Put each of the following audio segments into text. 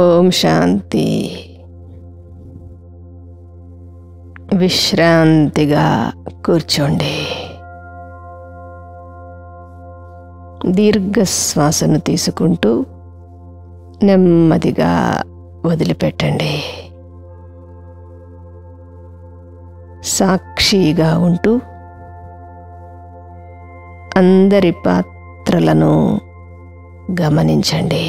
ఓం శాంతి విశ్రాంతిగా కూర్చోండి దీర్ఘ శ్వాసను తీసుకుంటూ నెమ్మదిగా వదిలిపెట్టండి సాక్షిగా ఉంటూ అందరి పాత్రలను గమనించండి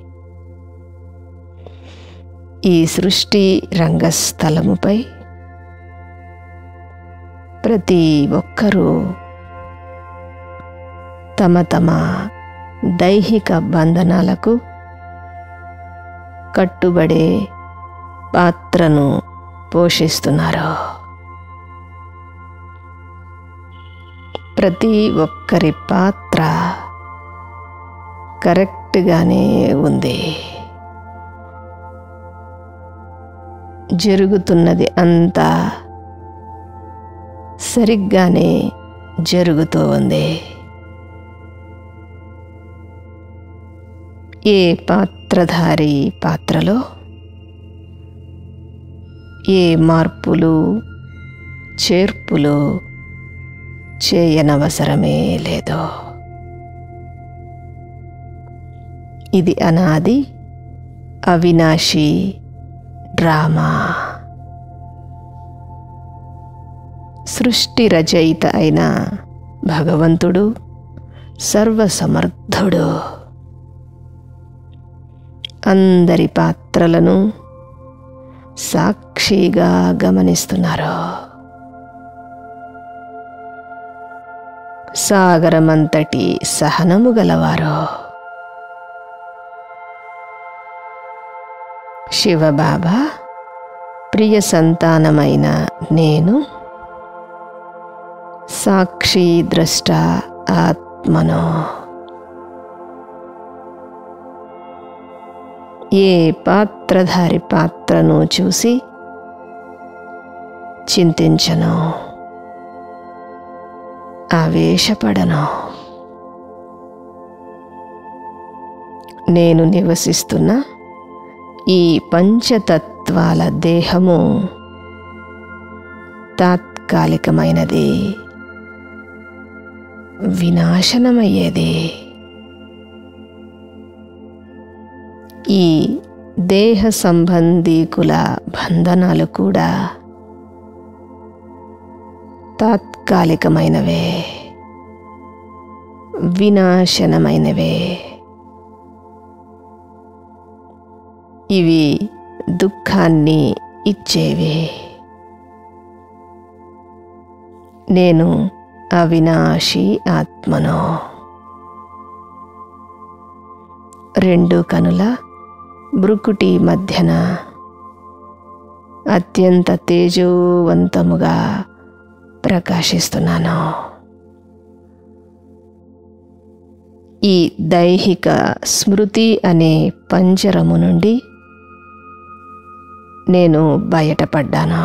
ఈ సృష్టి రంగస్థలముపై ప్రతి ఒక్కరూ తమ తమ దైహిక బంధనాలకు కట్టుబడే పాత్రను పోషిస్తున్నారు ప్రతి ఒక్కరి పాత్ర కరెక్ట్గానే ఉంది జరుగుతున్నది అంతా సరిగ్గానే జరుగుతూ ఉంది ఏ పాత్రధారి పాత్రలో ఏ మార్పులు చేర్పులు చేయనవసరమే లేదు ఇది అనాది అవినాశి డ్రామా సృష్టి రచయిత అయిన భగవంతుడు సర్వసమర్థుడు అందరి పాత్రలను సాక్షిగా గమనిస్తున్నారు సాగరమంతటి సహనము గలవారు శివబాబా ప్రియ సంతానమైన నేను సాక్షి ద్రష్ట ఆత్మను ఏ పాత్రధారి పాత్రను చూసి చింతించను ఆవేశపడను నేను నివసిస్తున్న ఈ పంచతత్వాల దేహము తాత్కాలికమైనది వినాశనమయ్యేది ఈ దేహ సంబంధీకుల బంధనాలు కూడా తాత్కాలికమైనవే వినాశనమైనవే ఇవి దుఃఖాన్ని ఇచ్చేవి నేను అవినాశి ఆత్మను రెండు కనుల బ్రుకుటి మధ్యన అత్యంత తేజోవంతముగా ప్రకాశిస్తున్నాను ఈ దైహిక స్మృతి అనే పంజరము నుండి నేను బయటపడ్డాను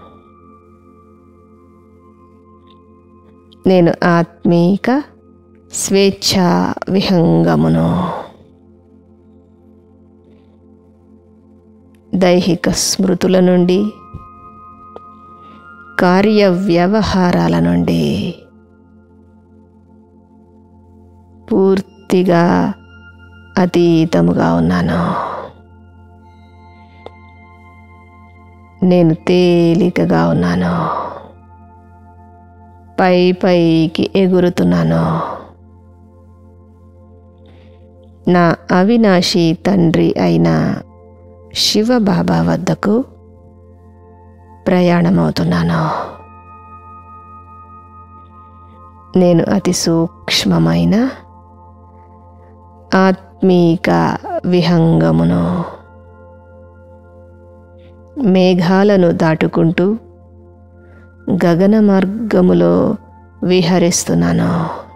నేను ఆత్మీక స్వేచ్ఛా విహంగమును దైహిక స్మృతుల నుండి కార్య వ్యవహారాల నుండి పూర్తిగా అతీతముగా ఉన్నాను నేను తేలికగా ఉన్నాను పై పైకి ఎగురుతున్నాను నా అవినాశి తండ్రి అయిన శివబాబా వద్దకు ప్రయాణమవుతున్నాను నేను అతి సూక్ష్మమైన ఆత్మీక విహంగమును మేఘాలను దాటుకుంటూ గగన మార్గములో విహరిస్తున్నాను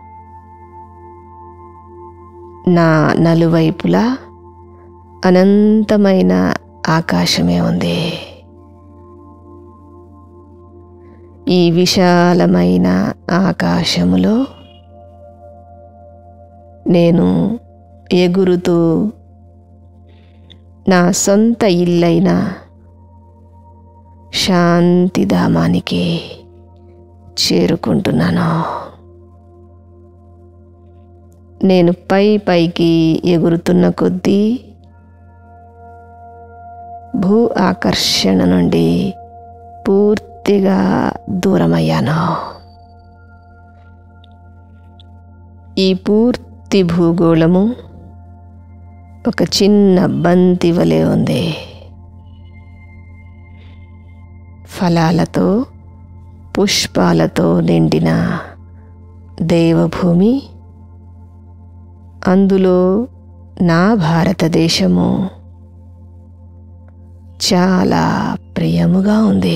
నా నలువైపులా అనంతమైన ఆకాశమే ఉంది ఈ విశాలమైన ఆకాశములో నేను ఎగురుతూ నా సొంత ఇల్లైన శాంతిధామానికి చేరుకుంటున్నాను నేను పై పైకి ఎగురుతున్న కొద్దీ భూ ఆకర్షణ నుండి పూర్తిగా దూరమయ్యాను ఈ పూర్తి భూగోళము ఒక చిన్న బంతి వలె ఉంది ఫలాలతో పుష్పాలతో నిండిన దేవభూమి అందులో నా భారతదేశము చాలా ప్రియముగా ఉంది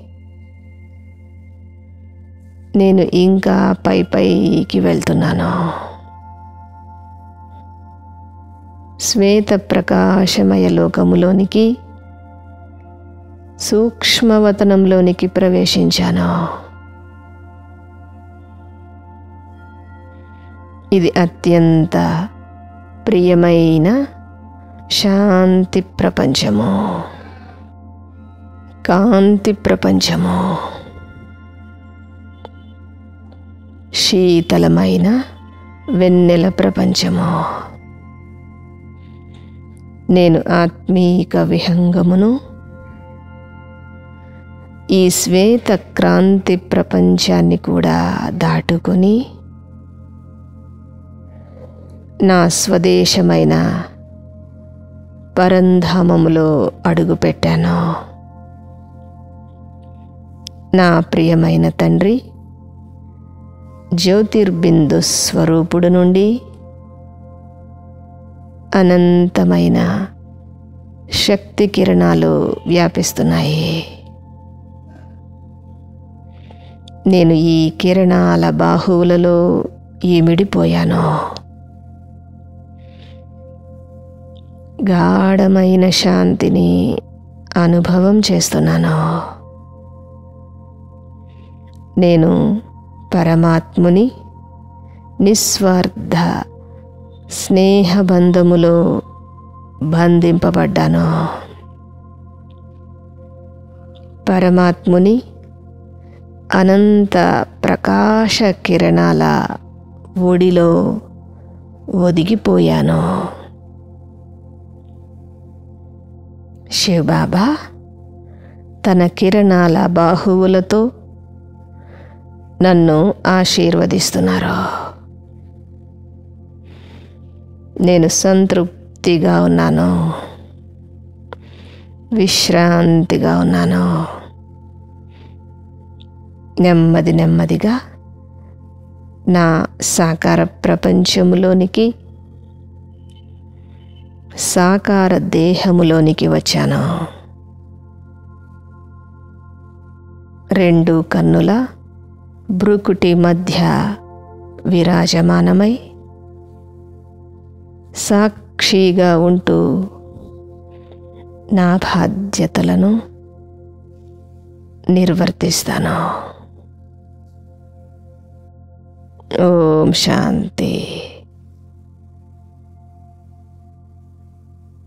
నేను ఇంకా పై పైకి వెళ్తున్నాను శ్వేత ప్రకాశమయ లోకములోనికి సూక్ష్మవతనంలోనికి ప్రవేశించాను ఇది అత్యంత ప్రియమైన శాంతి ప్రపంచము కాంతి ప్రపంచము శీతలమైన వెన్నెల ప్రపంచము నేను ఆత్మీక విహంగమును ఈ శ్వేత క్రాంతి ప్రపంచాన్ని కూడా దాటుకొని నా స్వదేశమైన పరంధామములో అడుగుపెట్టాను నా ప్రియమైన తండ్రి జ్యోతిర్బిందు స్వరూపుడు నుండి అనంతమైన శక్తి కిరణాలు వ్యాపిస్తున్నాయి నేను ఈ కిరణాల బాహువులలో ఈమిడిపోయాను గాఢమైన శాంతిని అనుభవం చేస్తున్నాను నేను పరమాత్ముని నిస్వార్థ స్నేహబంధములో బంధింపబడ్డాను పరమాత్ముని అనంత ప్రకాశ కిరణాల ఒడిలో ఒదిగిపోయాను శివబాబా తన కిరణాల బాహువులతో నన్ను ఆశీర్వదిస్తున్నారు నేను సంతృప్తిగా ఉన్నాను విశ్రాంతిగా ఉన్నాను నెమ్మది నెమ్మదిగా నా సాకార ప్రపంచంలోనికి సాకార దేహములోనికి వచ్చాను రెండు కన్నుల బ్రుకుటి మధ్య విరాజమానమై సాక్షిగా ఉంటూ నా బాధ్యతలను నిర్వర్తిస్తాను ఓం శాంతి